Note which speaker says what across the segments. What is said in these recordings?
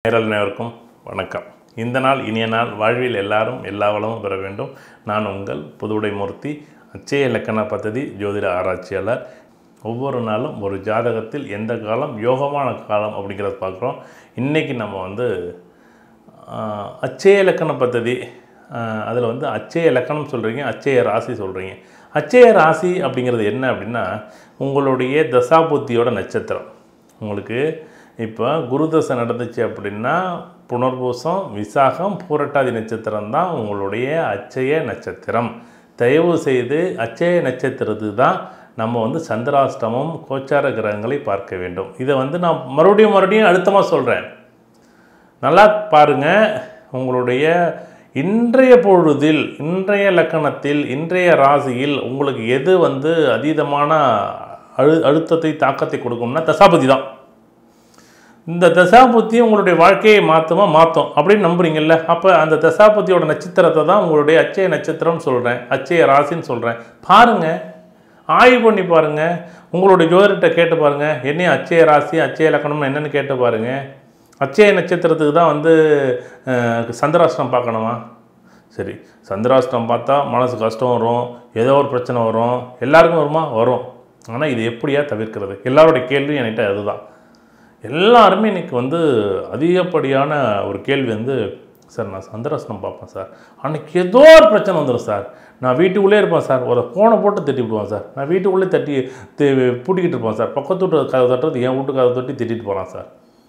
Speaker 1: நேரல் நேருக்கும் வணக்கம் இந்த நாள் இனிய நாள் வாழ்வில் எல்லாரும் எல்லா வளமும் பெற வேண்டும் நான் உங்கள் புதுவுடை மூர்த்தி அச்சய இலக்கண பദ്ധதி ஜோதிட ஆராய்ச்சியாளர் ஒவ்வொரு நாளும் ஒரு ஜாதகத்தில் எந்த காலம் யோகமான காலம் அப்படிங்கிறத பார்க்குறோம் இன்றைக்கி நம்ம வந்து ஆஹ், அச்சய இலக்கண பദ്ധதி அதில் வந்து அச்சய இலக்கணம் சொல்கிறீங்க அச்சய ராசி சொல்கிறீங்க அச்சய ராசி அப்படிங்கிறது என்ன அப்படின்னா உங்களுடைய தசாபுத்தியோட நட்சத்திரம் உங்களுக்கு இப்போ குருதசை நடந்துச்சு அப்படின்னா புனர்பூசம் விசாகம் பூரட்டாதி நட்சத்திரம் தான் உங்களுடைய அச்சய நட்சத்திரம் தயவு செய்து அச்சய நட்சத்திரத்துக்கு தான் நம்ம வந்து சந்திராஷ்டமம் கோச்சார கிரகங்களை பார்க்க வேண்டும் இதை வந்து நான் மறுபடியும் மறுபடியும் அழுத்தமாக சொல்கிறேன் நல்லா பாருங்க உங்களுடைய இன்றைய பொழுதில் இன்றைய லக்கணத்தில் இன்றைய ராசியில் உங்களுக்கு எது வந்து அதீதமான அழு அழுத்தத்தை தாக்கத்தை கொடுக்கும்னா தசாபதி தான் இந்த தசாபுத்தி உங்களுடைய வாழ்க்கையை மாற்றுமா மாற்றும் அப்படின்னு நம்புறீங்கல்ல அப்போ அந்த தசாபுத்தியோட நட்சத்திரத்தை தான் உங்களுடைய அச்சய நட்சத்திரம் சொல்கிறேன் அச்சய ராசின்னு சொல்கிறேன் பாருங்கள் ஆய்வு பண்ணி பாருங்கள் உங்களுடைய ஜோதிடத்தை கேட்டு பாருங்கள் என்ன அச்சய ராசி அச்சய லக்கணம்னு என்னென்னு கேட்டு பாருங்கள் அச்சய நட்சத்திரத்துக்கு தான் வந்து அஹ், சந்திராஷ்டம் பார்க்கணுமா சரி சந்திராஷ்டம் பார்த்தா மனசு கஷ்டம் வரும் ஏதோ ஒரு பிரச்சனை வரும் எல்லாருக்கும் வருமா வரும் ஆனால் இது எப்படியா தவிர்க்கிறது எல்லாரோட கேள்வியும் என்கிட்ட அதுதான் எல்லாருமே இன்னைக்கு வந்து அதிகப்படியான ஒரு கேள்வி வந்து சார் நான் சந்திராசனம் பார்ப்பேன் சார் அன்னைக்கு ஏதோ ஒரு பிரச்சனை வந்துடும் சார் நான் வீட்டுக்குள்ளே இருப்பேன் சார் ஒரு ஃபோனை போட்டு தட்டி விடுவேன் சார் நான் வீட்டுக்குள்ளே தட்டி தி- பூட்டிக்கிட்டு இருப்பேன் சார் பக்கத்து வீட்டு கதை தட்டுறது என் வீட்டு கதை தட்டி திட்டிட்டு போகிறான் சார்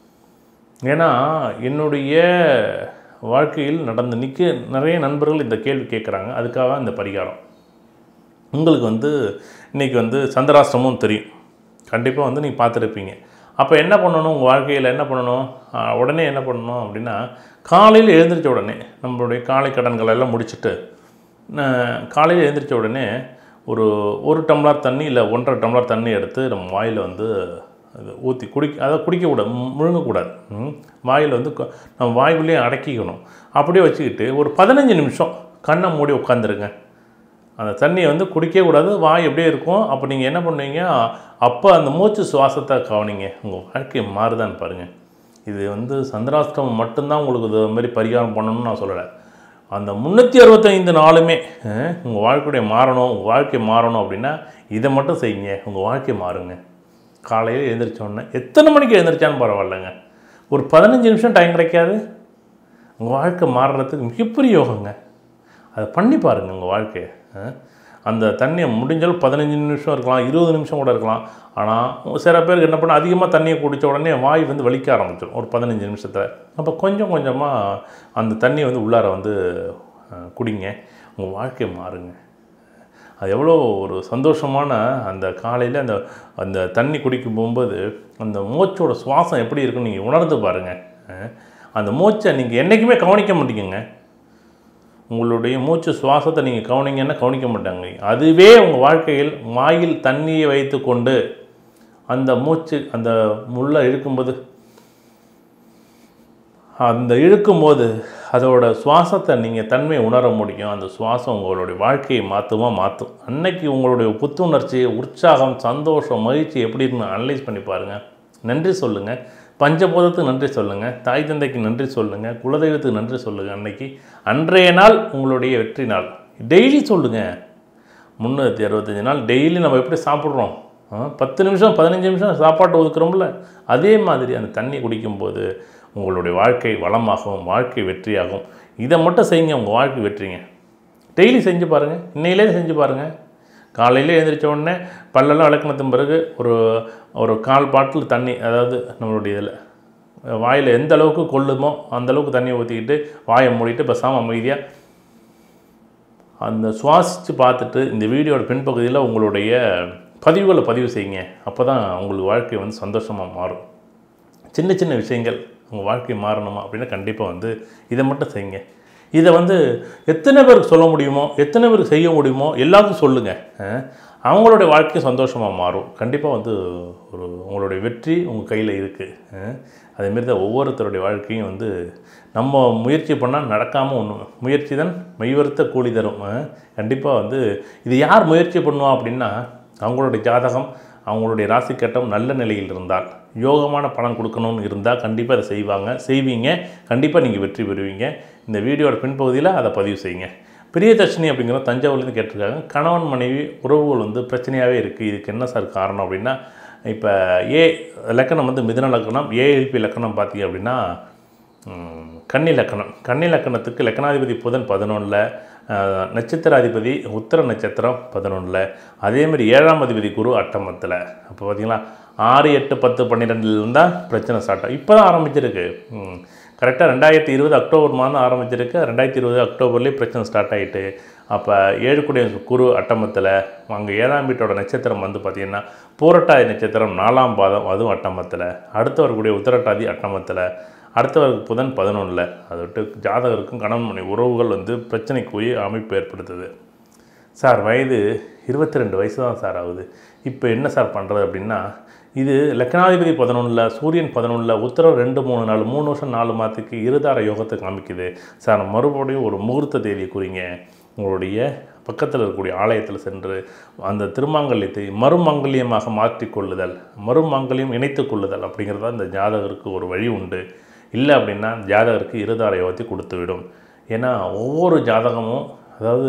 Speaker 1: ஏன்னா என்னுடைய வாழ்க்கையில் நடந்த நிற்க நிறைய நண்பர்கள் இந்த கேள்வி கேட்குறாங்க அதுக்காக இந்த பரிகாரம் உங்களுக்கு வந்து இன்றைக்கி வந்து சந்திராஷ்டமும் தெரியும் கண்டிப்பாக வந்து நீங்கள் பார்த்துருப்பீங்க அப்போ என்ன பண்ணணும் உங்கள் வாழ்க்கையில் என்ன பண்ணணும் ஆ, உடனே என்ன பண்ணணும் அப்படின்னா காலையில் எழுந்திரிச்ச உடனே நம்மளுடைய காலை கடன்கள் எல்லாம் முடிச்சுட்டு அஹ், காலையில் எழுந்திரிச்ச உடனே ஒரு ஒரு டம்ளர் தண்ணி இல்லை ஒன்றரை டம்ளர் தண்ணி எடுத்து நம்ம வாயில் வந்து அது ஊற்றி குடிக்க அதை குடிக்கக்கூடாது மு- முழுங்கக்கூடாது ம். வாயில் வந்து கொ- நம்ம வாய்க்குள்ளேயே அடக்கிக்கணும் அப்படியே வச்சுக்கிட்டு ஒரு பதினஞ்சு நிமிஷம் கண்ணை மூடி உட்காந்துருங்க அந்த தண்ணியை வந்து குடிக்கவே கூடாது வாய் எப்படியே இருக்கும் அப்போ நீங்கள் என்ன பண்ணுவீங்க அப்போ அந்த மூச்சு சுவாசத்தை கவனிங்க உங்கள் வாழ்க்கை மாறுதான்னு பாருங்கள் இது வந்து சந்திராஷ்டமம் மட்டும்தான் உங்களுக்கு இது மாதிரி பரிகாரம் பண்ணணும்னு நான் சொல்லலை அந்த முந்நூற்றி அறுபத்தைந்து நாளுமே உங்கள் வாழ்க்கையுடைய மாறணும் உங்கள் வாழ்க்கை மாறணும் அப்படின்னா இதை மட்டும் செய்யுங்க உங்கள் வாழ்க்கை மாறுங்க காலையில் எழுந்திரிச்ச உடனே எத்தனை மணிக்கு எழுந்திரிச்சாலும் பரவாயில்லைங்க ஒரு பதினஞ்சு நிமிஷம் டைம் கிடைக்காது உங்கள் வாழ்க்கை மாறுறதுக்கு மிகப்பெரிய யோகங்க அதை பண்ணி பாருங்கள் உங்கள் வாழ்க்கையை ஆ? அந்த தண்ணியை முடிஞ்சாலும் பதினஞ்சு நிமிஷம் இருக்கலாம் இருபது நிமிஷம் கூட இருக்கலாம் ஆனால் சில பேருக்கு என்ன பண்ண அதிகமாக தண்ணியை குடித்த உடனே வாய் வந்து வலிக்க ஆரம்பிச்சிடும் ஒரு பதினஞ்சு நிமிஷத்தில் அப்போ கொஞ்சம் கொஞ்சமாக அந்த தண்ணியை வந்து உள்ளார வந்து ஆ, குடிங்க உங்கள் வாழ்க்கை மாறுங்க அது எவ்வளோ ஒரு சந்தோஷமான அந்த காலையில் அந்த அந்த தண்ணி குடிக்கும் போகும்போது அந்த மூச்சோட சுவாசம் எப்படி இருக்குன்னு நீங்கள் உணர்ந்து பாருங்கள் அஹ், அந்த மூச்சை நீங்கள் என்றைக்குமே கவனிக்க மாட்டீங்கங்க உங்களுடைய மூச்சு சுவாசத்தை நீங்கள் கவனிங்கன்னா கவனிக்க மாட்டாங்க அதுவே உங்கள் வாழ்க்கையில் வாயில் தண்ணியை வைத்துக்கொண்டு அந்த மூச்சு அந்த முள்ள இழுக்கும்போது அந்த இழுக்கும்போது அதோட சுவாசத்தை நீங்கள் தன்மையை உணர முடியும் அந்த சுவாசம் உங்களுடைய வாழ்க்கையை மாற்றுமா மாற்றும் அன்னைக்கு உங்களுடைய புத்துணர்ச்சி உற்சாகம் சந்தோஷம் மகிழ்ச்சி எப்படி இருக்குன்னு அனலைஸ் பண்ணி பாருங்கள் நன்றி சொல்லுங்கள் பஞ்சபூதத்துக்கு நன்றி சொல்லுங்கள் தாய் தந்தைக்கு நன்றி சொல்லுங்கள் குலதெய்வத்துக்கு நன்றி சொல்லுங்கள் அன்னைக்கு அன்றைய நாள் உங்களுடைய வெற்றி நாள் டெய்லி சொல்லுங்கள் முந்நூற்றி அறுபத்தஞ்சு நாள் டெய்லி நம்ம எப்படி சாப்பிட்றோம் ஆ, பத்து நிமிஷம் பதினஞ்சு நிமிஷம் சாப்பாட்டு ஒதுக்குறோம்ல அதே மாதிரி அந்த தண்ணி குடிக்கும்போது உங்களுடைய வாழ்க்கை வளமாகும் வாழ்க்கை வெற்றியாகும் இதை மட்டும் செய்யுங்க உங்கள் வாழ்க்கை வெற்றிங்க டெய்லி செஞ்சு பாருங்கள் இன்னையிலே செஞ்சு பாருங்கள் காலையில் எழுந்திரிச்ச உடனே பல்லெல்லாம் விளக்குனதும் பிறகு ஒரு ஒரு கால் பாட்டில் தண்ணி அதாவது நம்மளுடைய இதில் வாயில் எந்த அளவுக்கு கொள்ளுமோ அந்த அளவுக்கு தண்ணியை ஊற்றிக்கிட்டு வாயை மூடிட்டு பேசாமல் அமைதியாக அந்த சுவாசித்து பார்த்துட்டு இந்த வீடியோட பின்பகுதியில் உங்களுடைய பதிவுகளை பதிவு செய்யுங்க அப்போ தான் உங்களுக்கு வாழ்க்கை வந்து சந்தோஷமாக மாறும் சின்ன சின்ன விஷயங்கள் உங்கள் வாழ்க்கை மாறணுமா அப்படின்னா கண்டிப்பாக வந்து இதை மட்டும் செய்யுங்க இதை வந்து எத்தனை பேருக்கு சொல்ல முடியுமோ எத்தனை பேருக்கு செய்ய முடியுமோ எல்லாருக்கும் சொல்லுங்கள் அவங்களுடைய வாழ்க்கை சந்தோஷமாக மாறும் கண்டிப்பாக வந்து ஒரு உங்களுடைய வெற்றி உங்கள் கையில் இருக்குது அதேமாரி தான் ஒவ்வொருத்தருடைய வாழ்க்கையும் வந்து நம்ம முயற்சி பண்ணால் நடக்காமல் ஒன்று முயற்சி தான் மெய்வருத்த கூலி தரும் கண்டிப்பாக வந்து இது யார் முயற்சி பண்ணுவா அப்படின்னா அவங்களுடைய ஜாதகம் அவங்களுடைய ராசி கட்டம் நல்ல நிலையில் இருந்தால் யோகமான பலன் கொடுக்கணும்னு இருந்தால் கண்டிப்பாக அதை செய்வாங்க செய்வீங்க கண்டிப்பாக நீங்கள் வெற்றி பெறுவீங்க இந்த வீடியோட பின்பகுதியில் அதை பதிவு செய்யுங்க பிரியதர்ஷினி அப்படிங்கிற தஞ்சாவூர்லேருந்து கேட்டிருக்காங்க கணவன் மனைவி உறவுகள் வந்து பிரச்சனையாகவே இருக்குது இதுக்கு என்ன சார் காரணம் அப்படின்னா இப்போ ஏ லக்கணம் வந்து மிதுன லக்கணம் ஏஎல்பி லக்கணம் பார்த்தீங்க அப்படின்னா ம், கன்னி லக்கணம் கன்னி லக்கணத்துக்கு லக்கணாதிபதி புதன் பதினொன்றில் நட்சத்திராதிபதி உத்தர நட்சத்திரம் பதினொன்றில் அதேமாதிரி ஏழாம் அதிபதி குரு அட்டமத்தில் அப்போ பார்த்தீங்களா ஆறு எட்டு பத்து பன்னிரெண்டுல இருந்தால் பிரச்சனை ஸ்டார்ட் ஆகும் இப்போ தான் ஆரம்பிச்சிருக்கு கரெக்டாக ரெண்டாயிரத்தி இருபது அக்டோபர் மாதம் ஆரம்பிச்சிருக்கு ரெண்டாயிரத்தி இருபது அக்டோபர்லேயே பிரச்சனை ஸ்டார்ட் ஆகிட்டு அப்போ ஏழுக்குடைய குரு அட்டமத்தில் அங்கே ஏழாம் வீட்டோட நட்சத்திரம் வந்து பார்த்திங்கன்னா பூரட்டாதி நட்சத்திரம் நாலாம் பாதம் அதுவும் அட்டமத்தில் அடுத்து வரக்கூடிய உத்தரட்டாதி அட்டமத்தில் அடுத்தவருக்கு புதன் பதினொன்றில் அதை விட்டு ஜாதகருக்கும் கணவன் மனைவி உறவுகள் வந்து பிரச்சனைக்குரிய அமைப்பு ஏற்படுத்துது சார் வயது இருபத்தி ரெண்டு வயசு தான் சார் ஆகுது இப்போ என்ன சார் பண்ணுறது அப்படின்னா இது லக்னாதிபதி பதினொன்றில் சூரியன் பதினொன்றில் உத்தரவு ரெண்டு மூணு நாலு மூணு வருஷம் நாலு மாதத்துக்கு இருதார யோகத்தை காமிக்குது சார் மறுபடியும் ஒரு முகூர்த்த தேதியை குறிங்க உங்களுடைய பக்கத்தில் இருக்கக்கூடிய ஆலயத்தில் சென்று அந்த திருமாங்கல்யத்தை மறுமாங்கல்யமாக மாற்றிக்கொள்ளுதல் மறுமாங்கல்யம் இணைத்துக் கொள்ளுதல் அப்படிங்கிறதா இந்த ஜாதகருக்கு ஒரு வழி உண்டு இல்லை அப்படின்னா ஜாதகருக்கு இருதார யோகத்தை கொடுத்து விடும் ஏன்னா ஒவ்வொரு ஜாதகமும் அதாவது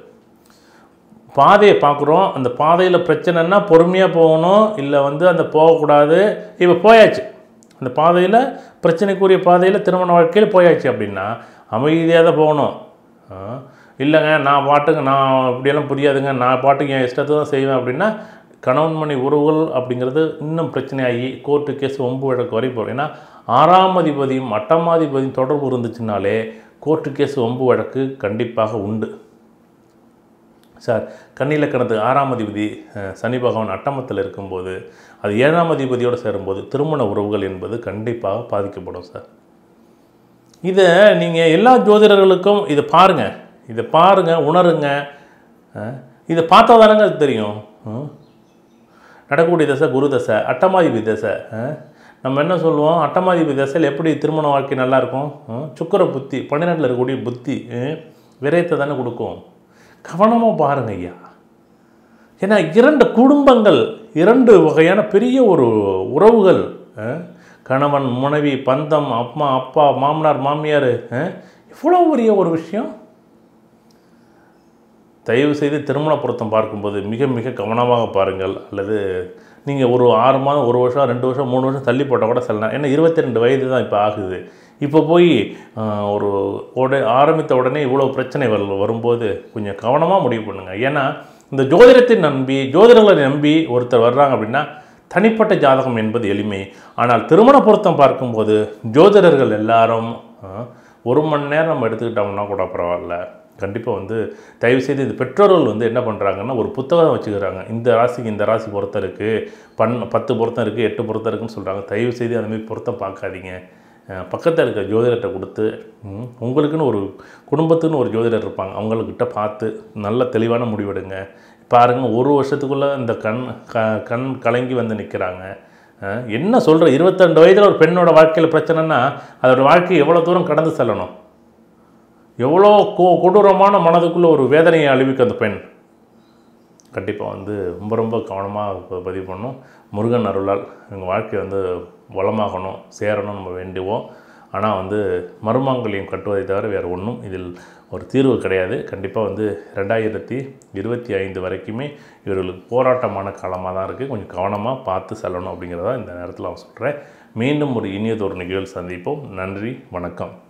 Speaker 1: பாதையை பார்க்குறோம் அந்த பாதையில் பிரச்சனைன்னா பொறுமையாக போகணும் இல்லை வந்து அந்த போகக்கூடாது இப்போ போயாச்சு அந்த பாதையில் பிரச்சனைக்குரிய பாதையில் திருமண வாழ்க்கையில் போயாச்சு அப்படின்னா அமைதியாக தான் போகணும் ஆ, இல்லைங்க நான் பாட்டுக்கு நான் இப்படியெல்லாம் புரியாதுங்க நான் பாட்டுக்கு என் இஷ்டத்தை தான் செய்வேன் அப்படின்னா கணவன் மணி உறவுகள் அப்படிங்கிறது இன்னும் பிரச்சனையாகி கோர்ட்டு கேஸ் ஒம்பு வழக்கு வரை போகும் ஏன்னா ஆறாம் அதிபதியும் அட்டமாதிபதியும் தொடர்பு இருந்துச்சுனாலே கோர்ட்டு கேஸ் ஒம்பு வழக்கு கண்டிப்பாக உண்டு சார் கன்னிலக்கணத்துக்கு ஆறாம் அதிபதி அஹ், சனி பகவான் அட்டமத்தில் இருக்கும்போது அது ஏழாம் அதிபதியோடு சேரும்போது திருமண உறவுகள் என்பது கண்டிப்பாக பாதிக்கப்படும் சார் இதை நீங்கள் எல்லா ஜோதிடர்களுக்கும் இதை பாருங்கள் இதை பாருங்கள் உணருங்க அஹ், இதை பார்த்தா தானங்க அது தெரியும் ம்? நடக்கக்கூடிய தசை குரு தசை அட்டமாதிபதி தசை அஹ்? நம்ம என்ன சொல்லுவோம் அட்டமாதிபதி தசையில் எப்படி திருமண வாழ்க்கை நல்லாயிருக்கும் சுக்கர புத்தி பன்னிரெண்டில் இருக்கக்கூடிய புத்தி அஹ்? விரயத்தை தானே கொடுக்கும் கவனமாக பாருங்க ஐயா ஏன்னா இரண்டு குடும்பங்கள் இரண்டு வகையான பெரிய ஒரு உறவுகள் அஹ்? கணவன் மனைவி பந்தம் அம்மா அப்பா மாமனார் மாமியார் அஹ்? இவ்வளோ பெரிய ஒரு விஷயம் தயவு செய்து திருமண பொருத்தம் பார்க்கும்போது மிக மிக கவனமாக பாருங்கள் அல்லது நீங்கள் ஒரு ஆறு மாதம் ஒரு வருஷம் ரெண்டு வருஷம் மூணு வருஷம் தள்ளி போட்டால் கூட சொல்லலாம் ஏன்னா இருபத்தி ரெண்டு வயது தான் இப்போ ஆகுது இப்போ போய் ஆஹ், ஒரு உட ஆரம்பித்த உடனே இவ்வளோ பிரச்சனை வரு வரும்போது கொஞ்சம் கவனமாக முடிவு பண்ணுங்கள் ஏன்னா இந்த ஜோதிடத்தை நம்பி ஜோதிடர்களை நம்பி ஒருத்தர் வர்றாங்க அப்படின்னா தனிப்பட்ட ஜாதகம் என்பது எளிமை ஆனால் திருமண பொருத்தம் பார்க்கும்போது ஜோதிடர்கள் எல்லாரும் ஆஹ், ஒரு மணி நேரம் நம்ம எடுத்துக்கிட்டோம்னா கூட பரவாயில்ல கண்டிப்பாக வந்து தயவுசெய்து இந்த பெற்றோர்கள் வந்து என்ன பண்ணுறாங்கன்னா ஒரு புத்தகம் வச்சுக்கிறாங்க இந்த ராசிக்கு இந்த ராசி பொருத்தம் இருக்குது பன் பத்து பொருத்தம் இருக்குது எட்டு பொருத்தம் இருக்குன்னு சொல்கிறாங்க தயவுசெய்து அந்த மாதிரி பொருத்தம் பார்க்காதீங்க அஹ் பக்கத்தில் இருக்க ஜோதிடர்கிட்ட கொடுத்து ம், உங்களுக்குன்னு ஒரு குடும்பத்துக்குன்னு ஒரு ஜோதிடர் இருப்பாங்க அவங்கக்கிட்ட பார்த்து நல்ல தெளிவான முடிவெடுங்க பாருங்கள் ஒரு வருஷத்துக்குள்ளே இந்த கண் க கண் கலங்கி வந்து நிற்கிறாங்க என்ன சொல்கிற இருபத்திரெண்டு வயதில் ஒரு பெண்ணோட வாழ்க்கையில் பிரச்சனைனா அதோட வாழ்க்கை எவ்வளோ தூரம் கடந்து செல்லணும் எவ்வளோ கொ கொடூரமான மனதுக்குள்ளே ஒரு வேதனையை அழிவிக்கும் அந்த பெண் கண்டிப்பாக வந்து ரொம்ப ரொம்ப கவனமாக பதிவு பண்ணணும் முருகன் அருளால் எங்கள் வாழ்க்கை வந்து வளமாகணும் சேரணும் நம்ம வேண்டுவோம் ஆனால் வந்து மருமாங்கல்யம் கட்டுவதை தவிர வேறு ஒன்றும் இதில் ஒரு தீர்வு கிடையாது கண்டிப்பாக வந்து ரெண்டாயிரத்தி இருபத்தி ஐந்து வரைக்குமே இவர்களுக்கு போராட்டமான காலமாக தான் இருக்குது கொஞ்சம் கவனமாக பார்த்து செல்லணும் அப்படிங்கிறத இந்த நேரத்தில் நான் சொல்கிறேன் மீண்டும் ஒரு இனியதொரு நிகழ்வு சந்திப்போம் நன்றி வணக்கம்